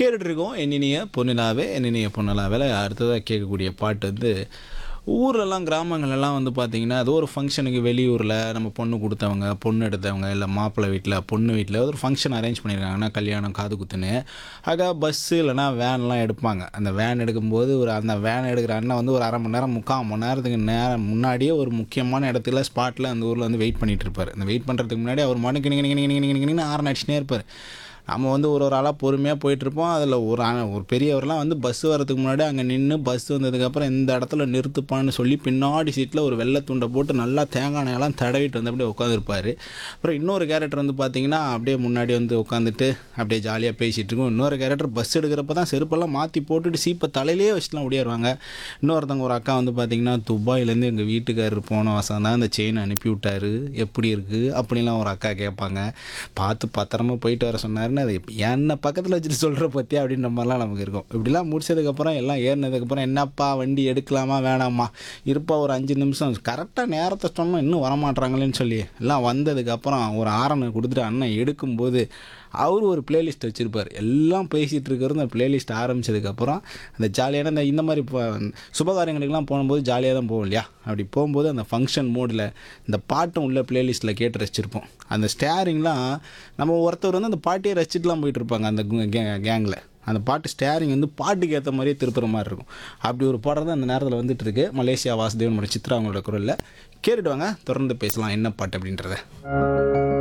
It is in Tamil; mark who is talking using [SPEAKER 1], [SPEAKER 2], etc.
[SPEAKER 1] கேட்டுட்டு இருக்கோம் என்னினிய பொன்னிலாவே என்னினிய பொன்னிலாவில் அடுத்ததாக கேட்கக்கூடிய பாட்டு வந்து ஊர்லலாம் கிராமங்கள்லாம் வந்து பார்த்திங்கன்னா ஏதோ ஒரு ஃபங்க்ஷனுக்கு வெளியூரில் நம்ம பொண்ணு கொடுத்தவங்க பொண்ணு எடுத்தவங்க இல்லை மாப்பிள்ளை வீட்டில் பொண்ணு வீட்டில் ஒரு ஃபங்க்ஷன் அரேஞ்ச் பண்ணியிருக்காங்கன்னா கல்யாணம் காது குத்துன்னு ஆக பஸ்ஸு இல்லைனா வேன்லாம் எடுப்பாங்க அந்த வேன் எடுக்கும்போது ஒரு அந்த வேன் எடுக்கிற அண்ணன் வந்து ஒரு அரை மணி நேரம் முக்கால் மணி நேரத்துக்கு நேரம் முன்னாடியே ஒரு முக்கியமான இடத்துல ஸ்பாட்டில் அந்த ஊரில் வந்து வெயிட் பண்ணிட்டு இருப்பார் அந்த வெயிட் பண்ணுறதுக்கு முன்னாடி அவர் மனுக்கு நீங்கள் நீங்கள் நீங்கள் நீங்கள் நீங்கள் ஆரன் அடிச்சுனே இருப்பார் நம்ம வந்து ஒரு ஒரு ஆளாக பொறுமையாக போயிட்டுருப்போம் அதில் ஒரு ஆ- ஒரு பெரியவர்லாம் வந்து பஸ் வரதுக்கு முன்னாடி அங்கே நின்று பஸ் வந்ததுக்கப்புறம் இந்த இடத்துல நிறுத்துப்பான்னு சொல்லி பின்னாடி சீட்டில் ஒரு வெள்ளை துண்டை போட்டு நல்லா தேங்காய் எண்ணெயெல்லாம் தடவிட்டு வந்து அப்படியே உட்காந்துருப்பார் அப்புறம் இன்னொரு கேரக்டர் வந்து பார்த்தீங்கன்னா அப்படியே முன்னாடி வந்து உட்காந்துட்டு அப்படியே ஜாலியாக பேசிகிட்டு இருக்கும் இன்னொரு கேரக்டர் பஸ் எடுக்கிறப்ப தான் செருப்பெல்லாம் மாற்றி போட்டுட்டு சீப்பை தலையிலேயே வச்சுலாம் ஓடிடுவாங்க இன்னொருத்தவங்க ஒரு அக்கா வந்து பார்த்தீங்கன்னா துபாயிலேருந்து எங்கள் வீட்டுக்காரர் போன வசம் தான் அந்த செயின் அனுப்பி விட்டாரு எப்படி இருக்குது அப்படிலாம் ஒரு அக்கா கேட்பாங்க பார்த்து பத்திரமா போயிட்டு வர சொன்னாருன்னு அது என்ன பக்கத்தில் வச்சுட்டு சொல்கிற பற்றி அப்படின்ற மாதிரிலாம் நமக்கு இருக்கும் இப்படிலாம் முடிச்சதுக்கப்புறம் எல்லாம் ஏறினதுக்கப்புறம் என்னப்பா வண்டி எடுக்கலாமா வேணாமா இருப்பா ஒரு அஞ்சு நிமிஷம் கரெக்டாக நேரத்தை சொன்னோம் இன்னும் வரமாட்றாங்களேன்னு சொல்லி எல்லாம் வந்ததுக்கப்புறம் ஒரு ஆரனை கொடுத்துட்டு அண்ணன் எடுக்கும்போது அவர் ஒரு பிளேலிஸ்ட் வச்சுருப்பார் எல்லாம் பேசிகிட்டு இருக்கிறது அந்த பிளேலிஸ்ட் ஆரம்பிச்சதுக்கப்புறம் அந்த ஜாலியான இந்த இந்த மாதிரி இப்போ சுபகாரியங்களுக்கெல்லாம் போகும்போது ஜாலியாக தான் போவோம் இல்லையா அப்படி போகும்போது அந்த ஃபங்க்ஷன் மோடில் இந்த பாட்டும் உள்ள பிளேலிஸ்ட்டில் கேட்டு ரசிச்சிருப்போம் அந்த ஸ்டேரிங்லாம் நம்ம ஒருத்தர் வந்து அந்த பாட்டியை ரசிச்சுட்டுலாம் போயிட்டு இருப்பாங்க அந்த கேங்கில் அந்த பாட்டு ஸ்டேரிங் வந்து பாட்டுக்கு ஏற்ற மாதிரியே திருப்புற மாதிரி இருக்கும் அப்படி ஒரு பாடல் தான் அந்த நேரத்தில் வந்துட்டு இருக்கு மலேசியா வாசுதேவன் மற்றும் சித்ரா அவங்களோட குரலில் கேட்டுட்டு வாங்க தொடர்ந்து பேசலாம் என்ன பாட்டு அப்படின்றத